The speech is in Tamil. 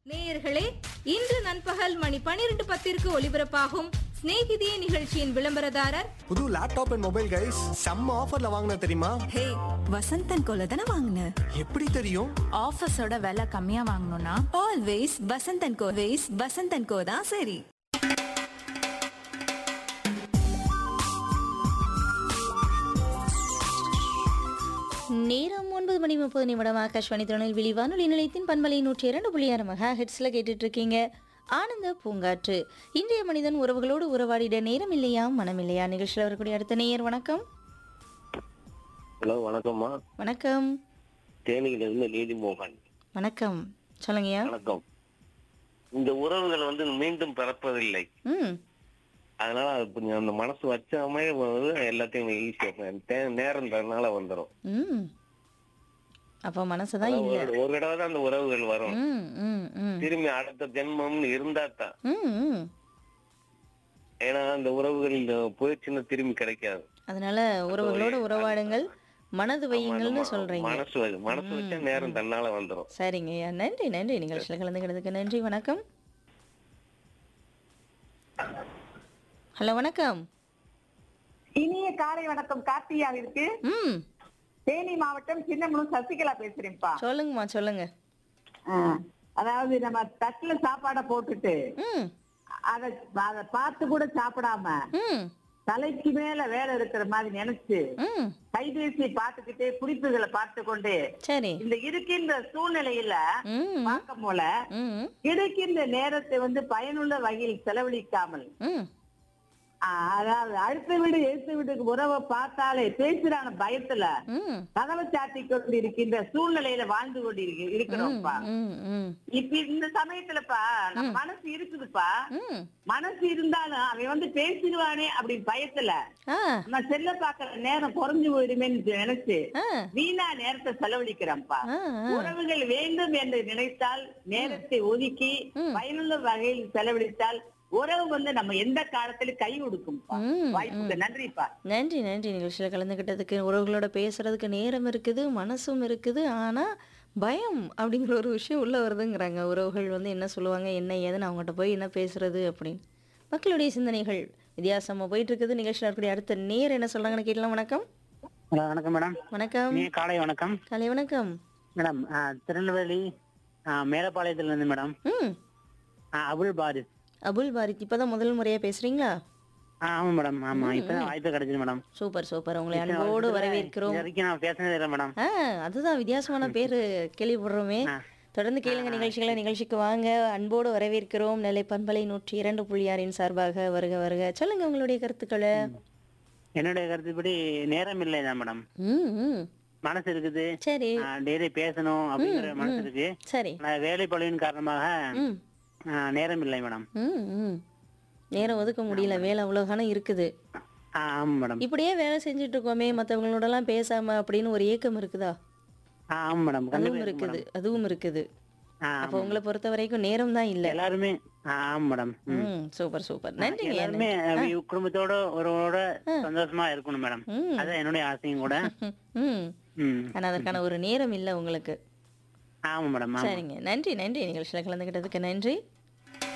நேயர்களே இன்று நண்பகல் மணி பனிரெண்டு பத்திற்கு ஒலிபரப்பாகும் சிநேகிதியே நிகழ்ச்சியின் விளம்பரதாரர் புது லேப்டாப் அண்ட் மொபைல் கைஸ் செம்ம ஆஃபர்ல வாங்கின தெரியுமா ஹே வசந்தன் கோல தானே வாங்கின எப்படி தெரியும் ஆஃபீஸோட விலை கம்மியா வாங்கணும்னா ஆல்வேஸ் வசந்தன் கோ வேஸ் வசந்தன் கோ தான் சரி நேரம் ஒன்பது மணி முப்பது நிமிடம் ஆகாஷ்வாணி திருநெல்வேலி வானொலி நிலையத்தின் பண்பலை நூற்றி இரண்டு புள்ளி ஆறு மெகா ஹெட்ஸில் கேட்டுட்டு இருக்கீங்க ஆனந்த பூங்காற்று இன்றைய மனிதன் உறவுகளோடு உறவாடிட நேரம் இல்லையா மனம் இல்லையா நிகழ்ச்சியில் வரக்கூடிய அடுத்த நேயர் வணக்கம் ஹலோ வணக்கம்மா வணக்கம் தேனியிலிருந்து நீதிமோகன் வணக்கம் சொல்லுங்கய்யா வணக்கம் இந்த உறவுகள் வந்து மீண்டும் பிறப்பதில்லை ம் அதனால அது கொஞ்சம் அந்த மனசு வச்சாமே வந்து எல்லாத்தையும் ஈஸியா நேரம் தரனால வந்துடும் ம் அப்போ மனசு தான் இல்லை ஒரு ஒரு தடவை தான் அந்த உறவுகள் வரும் ம் ம் ம் திரும்பி அடுத்த ஜென்மம்னு இருந்தா தான் ம் ம் ஏன்னா அந்த உறவுகள் போயிடுச்சுன்னா திரும்பி கிடைக்காது அதனால உறவுகளோடு உறவாடுங்கள் மனது வையுங்கள்னு ஆமா, சொல்றீங்க மனசு வ- மனசு வச்சா நேரம் தன்னால வந்துடும் சரிங்க ஐயா நன்றி நன்றி நிகழ்ச்சியில் கலந்துக்கிறதுக்கு நன்றி வணக்கம் ஹலோ வணக்கம் இனிய காலை வணக்கம் கார்த்தியாவிற்கு ம் தேனி மாவட்டம் சின்னமனூர் சசிகலா பேசுறேன்ப்பா சொல்லுங்கம்மா சொல்லுங்க ஆ, அதாவது நம்ம தட்டுல சாப்பாடை போட்டுட்டு ம் அத அத பார்த்து கூட சாப்பிடாம ம் தலைக்கு மேல வேலை இருக்கிற மாதிரி நினைச்சு ம் கைபேசி பார்த்துக்கிட்டே குறிப்புகளை பார்த்து கொண்டு சரி இந்த இருக்கின்ற சூழ்நிலையில ம் பார்க்கும் போல ம் கிடைக்கின்ற நேரத்தை வந்து பயனுள்ள வகையில் செலவழிக்காமல் ம் ஆ, அதாவது அடுத்த வீடு எழுத்து வீட்டுக்கு உறவை பார்த்தாலே பேசுறான பயத்துல ம் கதவை சாத்தி கொண்டு இருக்கின்ற சூழ்நிலையில வாழ்ந்து கொண்டு இருக்கு- இருக்கிறோம்ப்பா ம் ம் இப்ப இந்த சமயத்துலப்பா நம்ம மனசு இருக்குதுப்பா ம் மனசு இருந்தாலும் அவன் வந்து பேசிடுவானே அப்படி பயத்துல ஆ நம்ம செல்ல பாக்குற நேரம் குறைஞ்சு போயிடுமேன்னு நினைச்சு ஆ வீணா நேரத்தை செலவழிக்கிறோம்ப்பா ஆ ஆ. உறவுகள் வேண்டும் என்று நினைத்தால் நேரத்தை ஒதுக்கி ம். பயனுள்ள வகையில் செலவழித்தால் உறவு வந்து நம்ம எந்த காலத்திலும் கை கொடுக்கும்ப்பா ம், வாய்ப்புக்கு நன்றிப்பா நன்றி நன்றி நிகழ்ச்சியில் கலந்துக்கிட்டதுக்கு உறவுகளோட பேசுறதுக்கு நேரம் இருக்குது மனசும் இருக்குது ஆனால் பயம் அப்படிங்கிற ஒரு விஷயம் உள்ளே வருதுங்கிறாங்க உறவுகள் வந்து என்ன சொல்லுவாங்க என்ன ஏதுன்னு அவங்ககிட்ட போய் என்ன பேசுறது அப்படின்னு மக்களுடைய சிந்தனைகள் வித்தியாசமாக போயிட்டு இருக்குது நிகழ்ச்சியில் இருக்கக்கூடிய அடுத்த நேர் என்ன சொல்றாங்கன்னு கேட்கலாம் வணக்கம் ஹலோ வணக்கம் மேடம் வணக்கம் நீ காலை வணக்கம் காலை வணக்கம் மேடம் ஆ, திருநெல்வேலி ஆ, மேலப்பாளையத்துல இருந்து மேடம் ம் ஆ, அபுல் பாரிஸ் அபுல் பாரித் இப்போதான் முதல் முறையாக பேசுறீங்களா ஆ, ஆமா மேடம் ஆமா இப்பதான் வாய்ப்பு கிடைச்சது மேடம் சூப்பர் சூப்பர் உங்களை அன்போடு வரவேற்கிறோம் இது வரைக்கும் நான் பேசினதே இல்லை மேடம் ஆ அதுதான் வித்தியாசமான பேர் கேள்விப்படுறோமே ஆ. தொடர்ந்து கேளுங்க நிகழ்ச்சிகளை நிகழ்ச்சிக்கு வாங்க அன்போடு வரவேற்கிறோம் நெல்லை பண்பலை நூற்றி இரண்டு புள்ளியாரின் சார்பாக வருக வருக சொல்லுங்க உங்களுடைய கருத்துக்களை என்னுடைய கருத்துப்படி நேரம் இல்லை தான் மேடம் ம் ம் மனசு இருக்குது சரி டெய்லி பேசணும் அப்படிங்கிற மனசு இருக்கு சரி ஆனா, வேலை பழுவின் காரணமாக ம் ஆ, நேரம் இல்லை மேடம் ம் ம் நேரம் ஒதுக்க முடியல வேலை அவ்வளோகான இருக்குது ஆ, ஆமா மேடம் இப்படியே வேலை செஞ்சுட்டு இருக்கோமே மற்றவங்களோடலாம் பேசாம அப்படின்னு ஒரு ஏக்கம் இருக்குதா ஆ, ஆமா மேடம் அதுவும் கண்டிப்பா இருக்கு இருக்குது மேடம். அதுவும் இருக்குது ஆ, அப்போ ஆமா. உங்களை பொறுத்த வரைக்கும் நேரம் தான் இல்லை எல்லாருமே ஆ, ஆமா மேடம் ம். ம் சூப்பர் சூப்பர் நன்றிங்க எல்லாருமே நன்றி. அஹ், குடும்பத்தோட ஒருவரோட சந்தோஷமா இருக்கணும் மேடம் ம். அதான் என்னுடைய ஆசையும் கூட ம் ம். ஆனா அதற்கான ஒரு நேரம் இல்லை உங்களுக்கு ஆமா மேடம் ஆமா சரிங்க நன்றி நன்றி நிகழ்ச்சியில் கலந்துக்கிட்டதுக்கு நன்றி